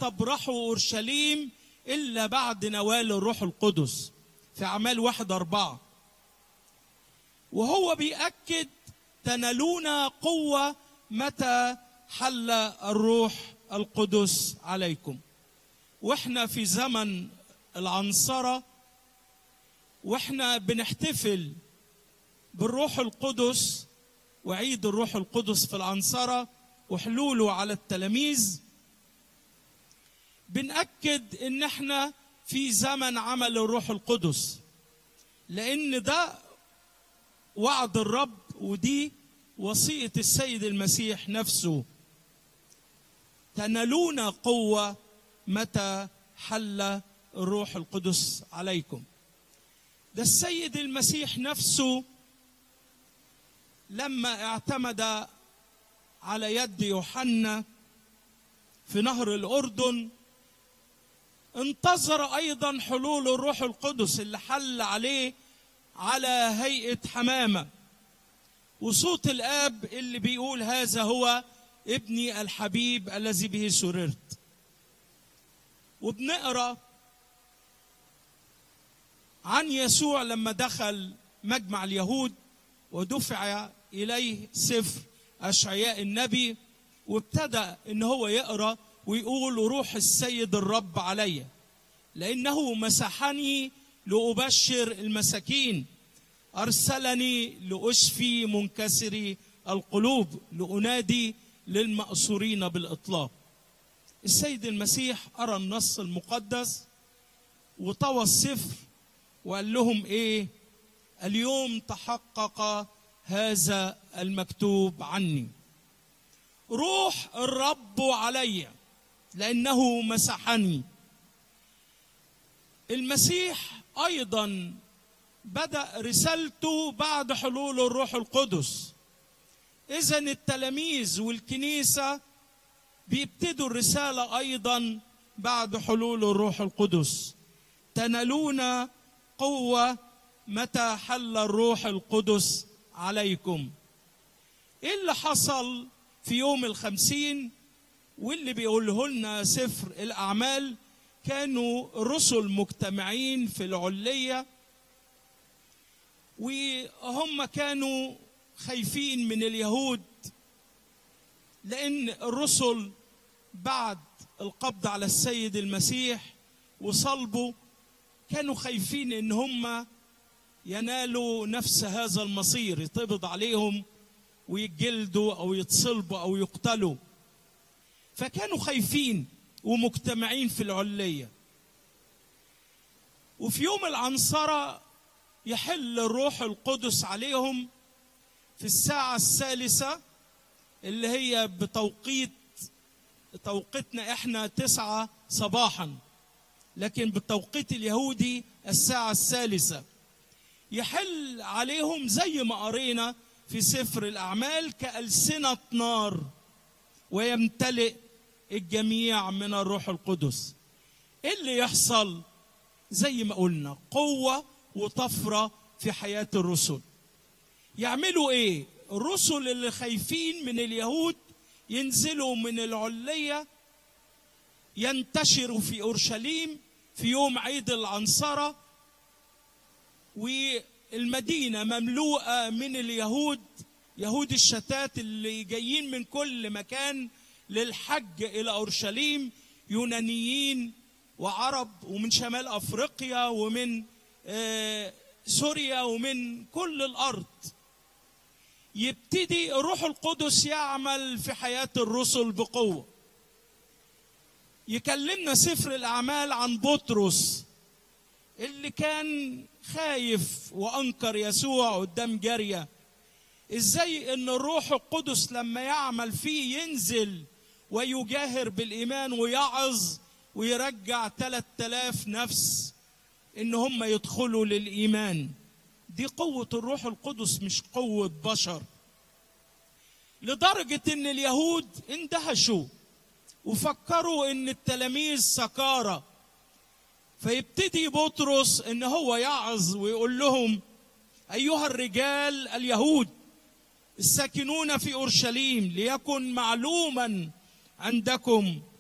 تبرحوا اورشليم الا بعد نوال الروح القدس في اعمال واحد اربعه وهو بيأكد تنالون قوه متى حل الروح القدس عليكم واحنا في زمن العنصره واحنا بنحتفل بالروح القدس وعيد الروح القدس في العنصره وحلوله على التلاميذ بنأكد ان احنا في زمن عمل الروح القدس لان ده وعد الرب ودي وصية السيد المسيح نفسه تنالون قوة متى حل الروح القدس عليكم ده السيد المسيح نفسه لما اعتمد على يد يوحنا في نهر الاردن انتظر ايضا حلول الروح القدس اللي حل عليه على هيئه حمامه وصوت الاب اللي بيقول هذا هو ابني الحبيب الذي به سررت وبنقرا عن يسوع لما دخل مجمع اليهود ودفع اليه سفر اشعياء النبي وابتدى ان هو يقرا ويقول روح السيد الرب علي لانه مسحني لابشر المساكين ارسلني لاشفي منكسري القلوب لانادي للمأسورين بالاطلاق السيد المسيح ارى النص المقدس وطوى السفر وقال لهم ايه اليوم تحقق هذا المكتوب عني روح الرب علي لانه مسحني المسيح ايضا بدا رسالته بعد حلول الروح القدس اذا التلاميذ والكنيسه بيبتدوا الرساله ايضا بعد حلول الروح القدس تنالون قوه متى حل الروح القدس عليكم ايه اللي حصل في يوم الخمسين واللي بيقوله لنا سفر الأعمال كانوا الرسل مجتمعين في العلية وهم كانوا خايفين من اليهود لأن الرسل بعد القبض على السيد المسيح وصلبه كانوا خايفين ان هم ينالوا نفس هذا المصير يتقبض عليهم ويتجلدوا او يتصلبوا او يقتلوا فكانوا خايفين ومجتمعين في العليه وفي يوم العنصره يحل الروح القدس عليهم في الساعه الثالثه اللي هي بتوقيت توقيتنا احنا تسعة صباحا لكن بالتوقيت اليهودي الساعة الثالثة يحل عليهم زي ما قرينا في سفر الأعمال كألسنة نار ويمتلئ الجميع من الروح القدس ايه اللي يحصل زي ما قلنا قوة وطفرة في حياة الرسل يعملوا ايه الرسل اللي خايفين من اليهود ينزلوا من العلية ينتشروا في أورشليم في يوم عيد العنصرة والمدينة مملوءة من اليهود يهود الشتات اللي جايين من كل مكان للحج إلى أورشليم يونانيين وعرب ومن شمال أفريقيا ومن آه سوريا ومن كل الأرض يبتدي الروح القدس يعمل في حياة الرسل بقوة يكلمنا سفر الأعمال عن بطرس اللي كان خايف وأنكر يسوع قدام جارية إزاي إن الروح القدس لما يعمل فيه ينزل ويجاهر بالإيمان ويعظ ويرجع 3000 نفس إن هم يدخلوا للإيمان دي قوة الروح القدس مش قوة بشر لدرجة ان اليهود اندهشوا وفكروا ان التلاميذ سكارى فيبتدي بطرس ان هو يعظ ويقول لهم ايها الرجال اليهود الساكنون في اورشليم ليكن معلوما عندكم